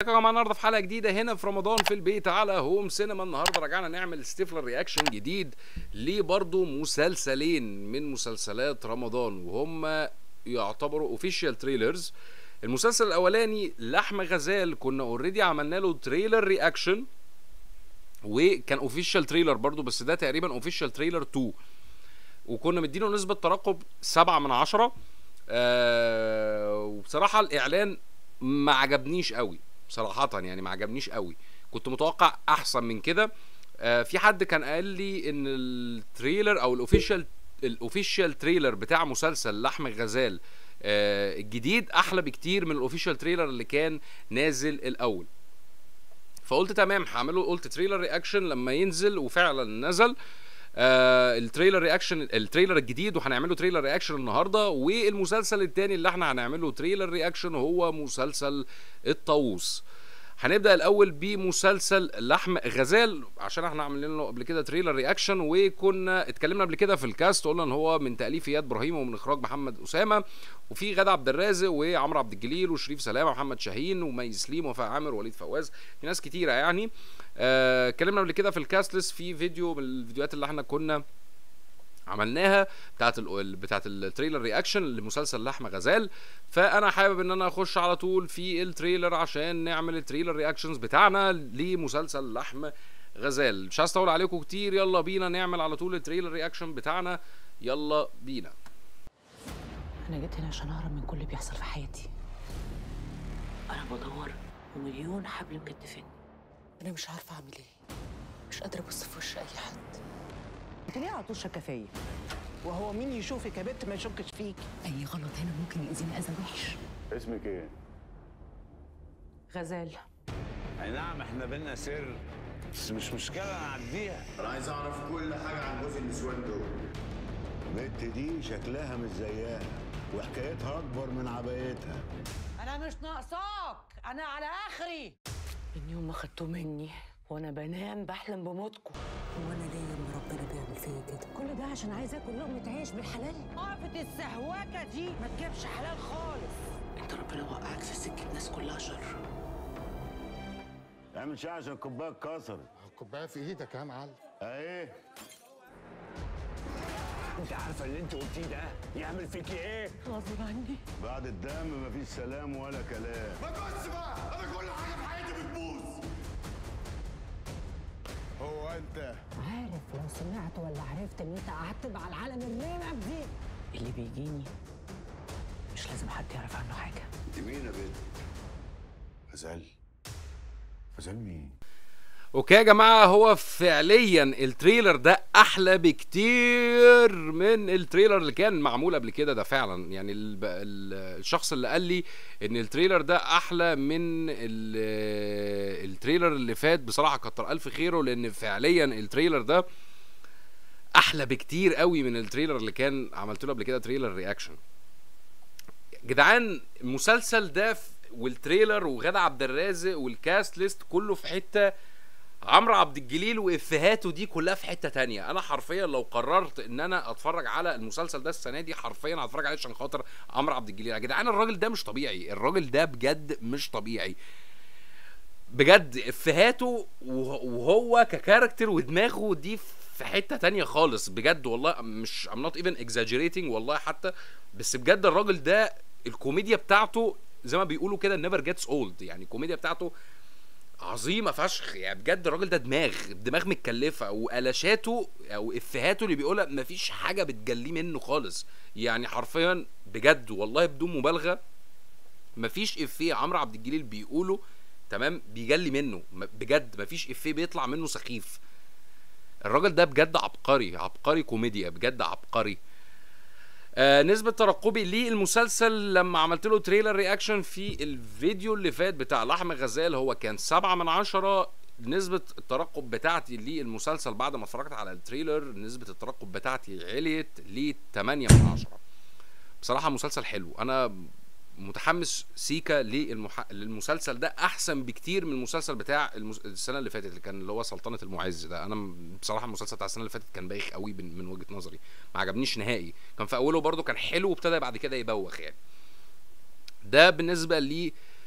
ازيكم يا جماعه النهارده في حلقه جديده هنا في رمضان في البيت على هوم سينما النهارده رجعنا نعمل ستيفلر رياكشن جديد ليه برضو مسلسلين من مسلسلات رمضان وهم يعتبروا اوفيشال تريلرز المسلسل الاولاني لحم غزال كنا اوريدي عملنا له تريلر رياكشن وكان اوفيشال تريلر برضو بس ده تقريبا اوفيشال تريلر 2 وكنا مدينه نسبة ترقب سبعة من عشرة آه وبصراحة الإعلان ما عجبنيش قوي صراحة يعني ما عجبنيش قوي كنت متوقع أحسن من كده آه في حد كان قال لي إن التريلر أو الأوفيشال الأوفيشال تريلر بتاع مسلسل لحم الغزال آه الجديد أحلى بكتير من الأوفيشال تريلر اللي كان نازل الأول فقلت تمام هعمله قلت تريلر رياكشن لما ينزل وفعلا نزل آه التريلر رياكشن التريلر الجديد وهنعمله تريلر رياكشن النهارده والمسلسل التاني اللي احنا هنعمله تريلر رياكشن هو مسلسل الطاووس هنبدا الاول بمسلسل لحم غزال عشان احنا عاملين له قبل كده تريلر رياكشن وكنا اتكلمنا قبل كده في الكاست قلنا ان هو من تاليف اياد ابراهيم ومن اخراج محمد اسامه وفي غادة عبد الرازق وعمرو عبد الجليل وشريف سلامه ومحمد شاهين ومي سليم وفاء عامر ووليد فواز في ناس كتيره يعني آه، اتكلمنا قبل كده في الكاست ليست في فيديو من الفيديوهات اللي احنا كنا عملناها بتاعت ال بتاعت التريلر رياكشن لمسلسل لحم غزال فانا حابب ان انا اخش على طول في التريلر عشان نعمل التريلر رياكشنز بتاعنا لمسلسل لحم غزال مش عايز اطول عليكم كتير يلا بينا نعمل على طول التريلر رياكشن بتاعنا يلا بينا أنا جيت هنا عشان أهرب من كل اللي بيحصل في حياتي أنا بدور ومليون حبل مكتفني أنا مش عارفة أعمل إيه مش قادرة أبص في وش أي حد انت ليه على طول شاكه فيا؟ وهو مين يشوفك يا بنت ما يشكش فيك؟ أي غلط هنا ممكن يأذيني أذى وحش اسمك ايه؟ غزال اي نعم احنا بينا سر بس مش مشكلة نعديها انا عايز اعرف كل حاجه عن جوز النسوان دول البت دي شكلها مش زيها وحكايتها اكبر من عبايتها انا مش ناقصاك انا على اخري من يوم ما خدتوه مني وأنا بنام بحلم بموتكم وأنا ليه لما ربنا بيعمل فيا كده كل ده عشان عايزه اكل لقمه عيش بالحلال وقفة السهواكة دي ما تجيبش حلال خالص أنت ربنا وقعك في سكة ناس كلها شر اعمل شاي عشان الكوبايه اتكسرت الكوبايه في ايدك يا معلم اهي انت عارفة اللي انت قلتيه ده يعمل فيكي ايه؟ غصب عني بعد الدم مفيش سلام ولا كلام ما تقولش بقى انا كل حاجه في حياتي بتبوظ هو انت عارف لو سمعت ولا عرفت ان انت قعدت مع العالم الرمم دي اللي بيجيني مش لازم حد يعرف عنه حاجة انت مين يا بنت غزال غزال مين اوكي يا جماعه هو فعليا التريلر ده احلى بكتير من التريلر اللي كان معمول قبل كده ده فعلا يعني ال ال الشخص اللي قال لي ان التريلر ده احلى من ال- التريلر اللي فات بصراحه كتر الف خيره لان فعليا التريلر ده احلى بكتير قوي من التريلر اللي كان عملت له قبل كده تريلر رياكشن جدعان المسلسل ده ف- والتريلر وغادة عبد الرازق والكاست ليست كله في حته عمرو عبد الجليل وافهاته دي كلها في حته تانية انا حرفيا لو قررت ان انا اتفرج على المسلسل ده السنه دي حرفيا هتفرج عليه عشان خاطر عمرو عبد الجليل يا جدعان الراجل ده مش طبيعي الراجل ده بجد مش طبيعي بجد افهاته وه- وهو ككاركتر ودماغه دي في حته تانية خالص بجد والله مش I'm not even exaggerating والله حتى بس بجد الراجل ده الكوميديا بتاعته زي ما بيقولوا كده never gets old يعني الكوميديا بتاعته عظيمه فشخ يعني بجد الراجل ده دماغ دماغ متكلفه وقلاشاته او افهاته اللي بيقولها مفيش حاجه بتجليه منه خالص يعني حرفيا بجد والله بدون مبالغه مفيش افيه عمرو عبد الجليل بيقوله تمام بيجلي منه م- بجد مفيش افيه بيطلع منه سخيف الراجل ده بجد عبقري عبقري كوميديا بجد عبقري آه نسبة ترقبي للمسلسل لما عملت له تريلر رياكشن في الفيديو اللي فات بتاع لحم غزال هو كان سبعة من عشرة نسبة الترقب بتاعتي للمسلسل بعد ما اتفرجت على التريلر نسبة الترقب بتاعتي عليت ل 8 من عشرة بصراحة مسلسل حلو أنا متحمس سيكا للمح... للمسلسل ده احسن بكتير من المسلسل بتاع المس... السنه اللي فاتت اللي كان اللي هو سلطنه المعز ده انا م- بصراحه المسلسل بتاع السنه اللي فاتت كان بايخ قوي من, من وجهه نظري ما عجبنيش نهائي كان في اوله برده كان حلو وابتدى بعد كده يبوخ يعني ده بالنسبه لي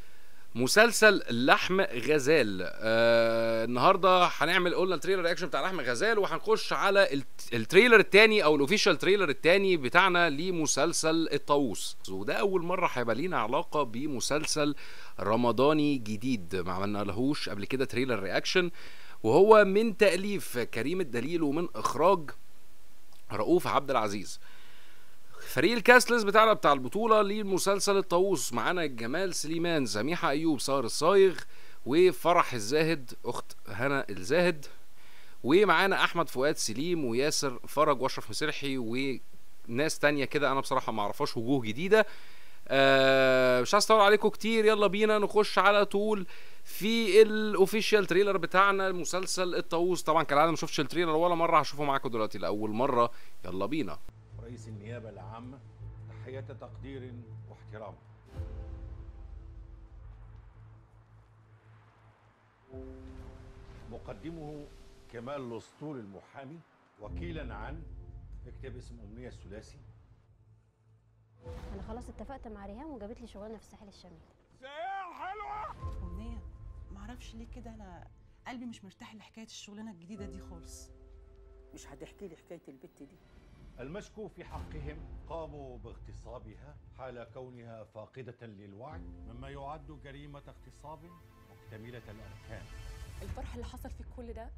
مسلسل لحم غزال آه النهارده هنعمل قلنا التريلر رياكشن بتاع لحم غزال وهنخش على الت- التريلر التاني او الاوفيشال تريلر التاني بتاعنا لمسلسل الطاووس وده اول مره هيبقى لينا علاقه بمسلسل رمضاني جديد ما عملنا لهوش قبل كده تريلر رياكشن وهو من تاليف كريم الدليل ومن اخراج رؤوف عبد العزيز فريق الكاستلس بتاعنا بتاع البطولة للمسلسل الطاووس معانا جمال سليمان سميحة أيوب سار الصايغ وفرح الزاهد أخت هنا الزاهد ومعانا أحمد فؤاد سليم وياسر فرج وأشرف مسرحي وناس تانية كده أنا بصراحة ما أعرفهاش وجوه جديدة آه مش عايز اطول عليكم كتير يلا بينا نخش على طول في الاوفيشال تريلر بتاعنا المسلسل الطاووس طبعا كالعاده ما شفتش التريلر ولا مره هشوفه معاكم دلوقتي لاول مره يلا بينا رئيس النيابة العامة تحية تقدير واحترام مقدمه كمال الأسطول المحامي وكيلا عن اكتب اسم أمنية الثلاثي انا خلاص اتفقت مع ريهام وجابت لي شغلانه في الساحل الشمالي أمنية معرفش ليه كده أنا قلبي مش مرتاح لحكاية الشغلانة الجديدة دي خالص مش هتحكي لي حكايه البت دي المشكو في حقهم قاموا باغتصابها حال كونها فاقدة للوعي مما يعد جريمة اغتصاب مكتملة الأركان الفرح اللي حصل في كل ده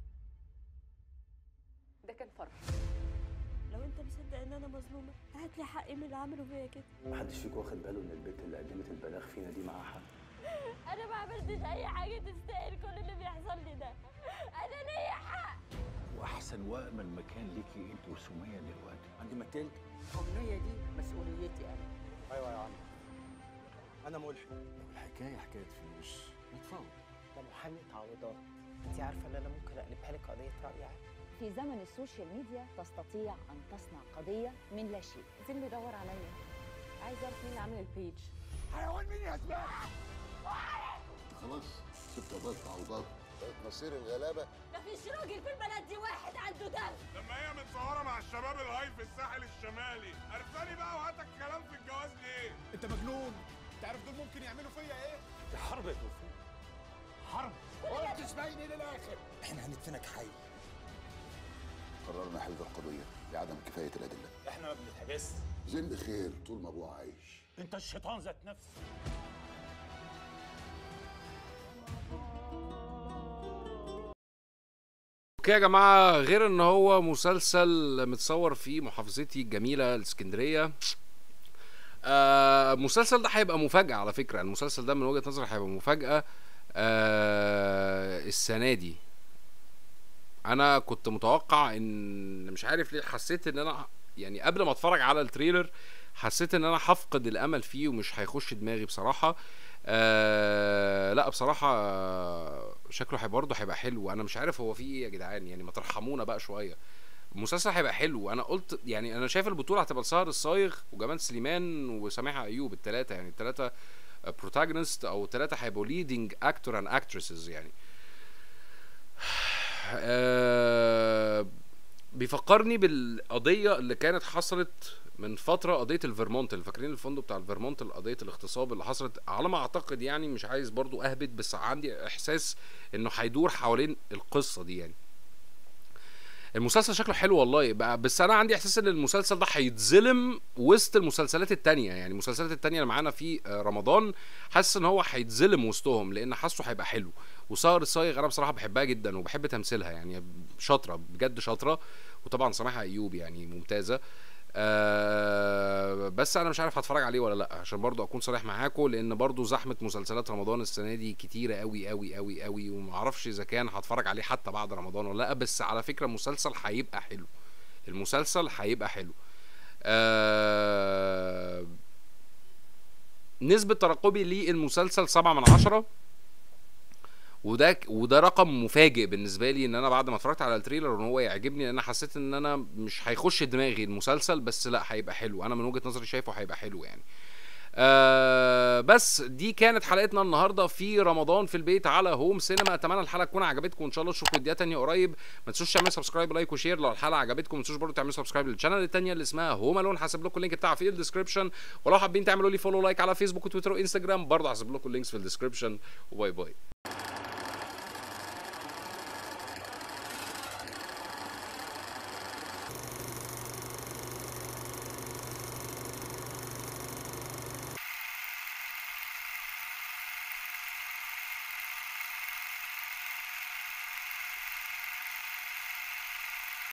ده كان فرح لو انت مصدق ان انا مظلومه هات لي حقي من اللي عملوا فيا كده محدش فيكم واخد باله ان البنت اللي قدمت البلاغ فينا دي معاها حق انا ما عملتش اي حاجه تستاهل كل اللي بيحصل لي ده انا ليا حق واحسن وامن مكان ليكي انت وسميه دلوقتي عند ما تلت الأمنية دي مسؤوليتي أنا ايوه يا عم أنا ملحق الحكايه حكايه فلوس نتفاوض ده محامي تعويضات أنت عارفة إن أنا ممكن أقلبها لك قضية رأي عام في زمن السوشيال ميديا تستطيع ان تصنع قضيه من لا شيء زين بيدور عليا عايز اعرف مين اللي عامل البيج خلاص سبت قضايا تعويضات بقت مصير الغلابه مفيش راجل في البلد دي واحد عنده دم لما هي متصوره مع الشباب الهاي في الساحل الشمالي عرفاني بقى وهاتك كلام في الجواز ليه انت مجنون انت عارف دول ممكن يعملوا فيا ايه دي حرب يا توفيق حرب قلت اسمعيني للاخر احنا هندفنك حي قررنا حل القضيه لعدم كفايه الادله احنا ما بنتحبس زين بخير طول ما ابوه عايش انت الشيطان ذات نفسه اوكي يا جماعه غير ان هو مسلسل متصور في محافظتي الجميله الاسكندريه آه المسلسل ده هيبقى مفاجاه على فكره المسلسل ده من وجهه نظري هيبقى مفاجاه آه السنه دي انا كنت متوقع ان مش عارف ليه حسيت ان انا يعني قبل ما اتفرج على التريلر حسيت ان انا هفقد الامل فيه ومش هيخش دماغي بصراحه آه لا بصراحه آه، شكله هيبقى برضه هيبقى حلو انا مش عارف هو فيه ايه يا جدعان يعني ما ترحمونا بقى شويه المسلسل هيبقى حلو انا قلت يعني انا شايف البطوله هتبقى لسهر الصايغ وجمال سليمان وسماحه ايوب الثلاثه يعني الثلاثه بروتاجونست او الثلاثه هيبقوا ليدنج اكتور اند اكترسز يعني آه، بيفكرني بالقضيه اللي كانت حصلت من فتره قضيه الفيرمونت اللي فاكرين الفندق بتاع الفيرمونت قضيه الاغتصاب اللي حصلت على ما اعتقد يعني مش عايز برضو اهبط بس عندي احساس انه هيدور حوالين القصه دي يعني المسلسل شكله حلو والله بقى بس انا عندي احساس ان المسلسل ده هيتظلم وسط المسلسلات التانية يعني المسلسلات التانية اللي معانا في آه، رمضان حاسس ان هو هيتظلم وسطهم لان حاسه هيبقى حلو وسهر الصايغ انا بصراحه بحبها جدا وبحب تمثيلها يعني شاطره بجد شاطره وطبعا سماحه ايوب يعني ممتازه آه بس انا مش عارف هتفرج عليه ولا لا عشان برضو اكون صريح معاكم لان برضو زحمه مسلسلات رمضان السنه دي كتيره قوي قوي قوي قوي وما اعرفش اذا كان هتفرج عليه حتى بعد رمضان ولا لا بس على فكره المسلسل هيبقى حلو المسلسل هيبقى حلو آه نسبة ترقبي للمسلسل سبعة من عشرة وده وده رقم مفاجئ بالنسبه لي ان انا بعد ما اتفرجت على التريلر ان هو يعجبني لان انا حسيت ان انا مش هيخش دماغي المسلسل بس لا هيبقى حلو انا من وجهه نظري شايفه هيبقى حلو يعني آه بس دي كانت حلقتنا النهارده في رمضان في البيت على هوم سينما اتمنى الحلقه تكون عجبتكم وان شاء الله نشوفكم فيديوهات تانية قريب ما تنسوش تعملوا سبسكرايب لايك وشير لو الحلقه عجبتكم ما تنسوش برضه تعملوا سبسكرايب للشانل التانية اللي اسمها هوم الون هسيب لكم اللينك بتاعها في الديسكربشن ولو حابين تعملوا لي فولو لايك على فيسبوك وتويتر وانستجرام برضه هسيب لكم اللينكس في الديسكربشن وباي باي